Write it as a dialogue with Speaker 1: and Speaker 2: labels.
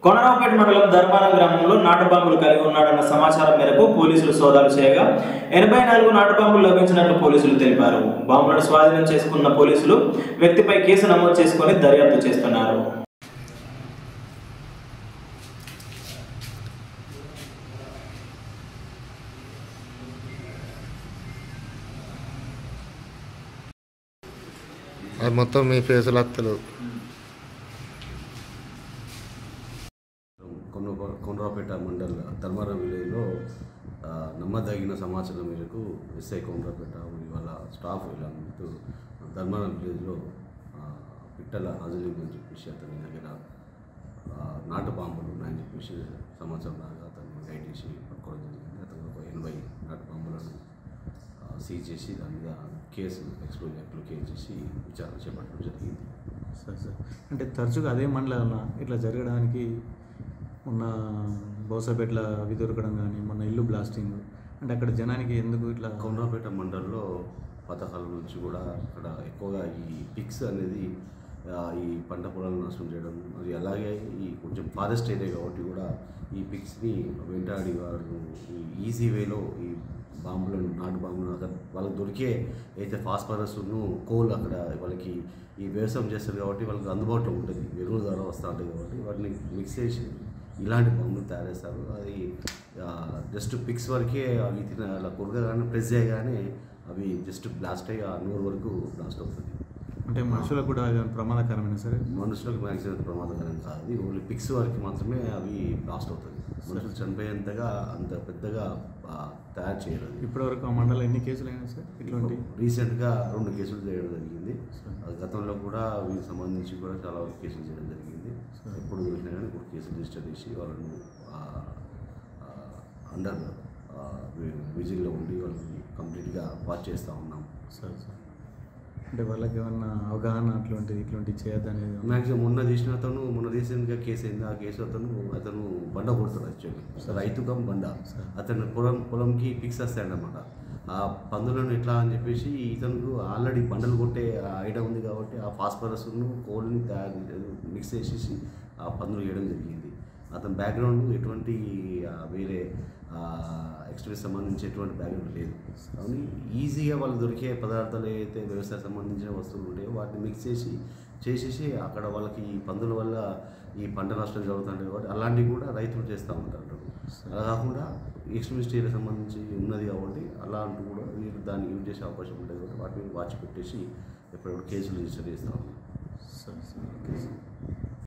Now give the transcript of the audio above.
Speaker 1: కొనరావుపేట మండలం ధర్మాన గ్రామంలో నాటు బాంబులు కలిగి ఉన్నాడన్న సమాచారం మేరకు పోలీసులు సోదాలు చేయగా ఎనభై నాలుగు నాటు బాంబులు లభించినట్లు పోలీసులు తెలిపారు బాంబులను స్వాధీనం చేసుకున్న పోలీసులు వ్యక్తిపై కేసు నమోదు చేసుకుని దర్యాప్తు చేస్తున్నారు
Speaker 2: అది మొత్తం మీ ఫేసులు వస్తలేదు
Speaker 3: కొన కొండ్రాపేట మండల్ ధర్మారం విలేజ్లో ఆ, నమ్మదగిన సమాచారం మేరకు ఎస్ఐ కొండ్రాపేట మరియు వాళ్ళ స్టాఫ్ వీళ్ళందరూ ధర్మారం విలేజ్లో ఆ, పిట్టల అజలీం అని చెప్పేసి అతని దగ్గర ఆ, నాటు బాంబులు ఉన్నాయని చెప్పేసి సమాచారం రాగా అతన్ని గైడ్ చేసి పట్టుకోవడం జరిగింది అతను ఒక ఎనభై నాటు బాంబులను ఆ, సీజ్ చేసి దాని మీద కేసు ఎక్స్పోజ్ యాక్ట్లో కేసు చేసి విచారణ చేపట్టడం జరిగింది
Speaker 4: సరే సార్ అంటే తరచుగా అదే మండలంలో ఇట్లా జరగడానికి మొన్న బోసపేట్ల అవి దొరకడం కానీ మొన్న ఇల్లు బ్లాస్టింగ్ అంటే అక్కడ జనానికి ఎందుకు ఇట్లా
Speaker 3: కౌండ్రాపేట మండలంలో పథకాల నుంచి కూడా అక్కడ ఎక్కువగా ఈ పిక్స్ అనేది ఆ, ఈ పంట పొలాలను నష్టం చేయడం మరి అలాగే ఈ కొంచెం ఫారెస్ట్ ఏరియా కాబట్టి కూడా ఈ పిక్స్ని వెంటాడి వారు ఈ ఈజీ వేలో ఈ బాంబులను నాటు బాంబులను అక్కడ వాళ్ళకి దొరికే అయితే ఫాస్ఫరస్ను కోల్ అక్కడ వాళ్ళకి ఈ వ్యవసాయం చేస్తారు కాబట్టి వాళ్ళకి అందుబాటులో ఉంటుంది ఎరువుల ద్వారా వస్తూ ఉంటాయి కాబట్టి వాటిని మిక్స్ చేసి ఇలాంటి బాంబులు తయారు చేస్తారు అది జస్ట్ పిక్స్ వరకే అవి తిన అలా కొరకగానే ప్రెస్ చేయగానే అవి జస్ట్ బ్లాస్ట్ అయ్యి ఆ నూరు వరకు బ్లాస్ట్ అవుతుంది
Speaker 4: అంటే మనుషులకు కూడా అది ప్రమాదకరమైన సరే
Speaker 3: మనుషులకు మ్యాక్సిమం ప్రమాదకరం కాదు అది ఓన్లీ పిక్స్ వరకు మాత్రమే అవి బ్లాస్ట్ అవుతుంది మనుషులు చనిపోయేంతగా అంత పెద్దగా ఆ, తయారు చేయరు అది
Speaker 4: ఇప్పటివరకు ఆ మండలం ఎన్ని కేసులు అయినాయి సార్ ఇట్లాంటి
Speaker 3: రీసెంట్గా రెండు కేసులు చేయడం జరిగింది అది గతంలో కూడా వీటికి సంబంధించి కూడా చాలా వరకు కేసులు చేయడం జరిగింది
Speaker 4: సరే.
Speaker 3: ఎప్పుడు దొరికినా కానీ ఇప్పుడు కేసులు రిజిస్టర్ చేసి వాళ్ళను అండర్ విజిల్లో ఉండి వాళ్ళని కంప్లీట్గా వాచ్ చేస్తూ ఉన్నాం
Speaker 4: సరే సార్ అంటే వాళ్ళకి ఏమన్నా అవగాహన అట్లాంటిది ఇట్లాంటివి చేయొద్దనేది ఏమన్నా?
Speaker 3: మ్యాక్సిమం మొన్న చేసిన అతను మొన్న రీసెంట్గా కేసు అయింది ఆ కేసు అతను అతను బండ కొడతాడు యాక్చువల్లీ రైతు కమ్ బండ
Speaker 4: సరే.
Speaker 3: అతను పొలం పొలంకి పిక్స్ వస్తాయన్నమాట ఆ పందులను ఎట్లా అని చెప్పేసి ఇతనికి ఆల్రెడీ బండలు కొట్టే ఐడియా ఉంది కాబట్టి ఆ ఫాస్ఫరస్ను కోల్ని తయారు మిక్స్ చేసేసి ఆ పందులు వేయడం జరిగింది అతని బ్యాక్గ్రౌండ్ ఎటువంటి ఆ, వేరే ఎక్స్ట్రీస్ సంబంధించి ఎటువంటి బ్యాక్గ్రౌండ్ లేదు కానీ ఈజీగా వాళ్ళు దొరికే పదార్థాలు ఏవైతే వ్యవసాయ సంబంధించిన వస్తువులు ఉంటాయో వాటిని మిక్స్ చేసి చేసేసి అక్కడ వాళ్ళకి ఈ పందుల వల్ల ఈ పంట నష్టం జరుగుతుంటాయి కాబట్టి అలాంటివి కూడా రైతులు చేస్తూ ఉంటారు అలా కాకుండా ఎక్స్ట్రీమిస్ట్ ఏరియా సంబంధించి ఉన్నది కాబట్టి అలాంటి కూడా వీళ్ళు దాన్ని యూజ్ చేసే అవకాశం ఉంటుంది కాబట్టి వాటిని వాచ్ పెట్టేసి ఎప్పుడెప్పుడు కేసులు రిజిస్టర్ చేస్తూ ఉన్నాం
Speaker 4: సరే సార్ ఓకే సార్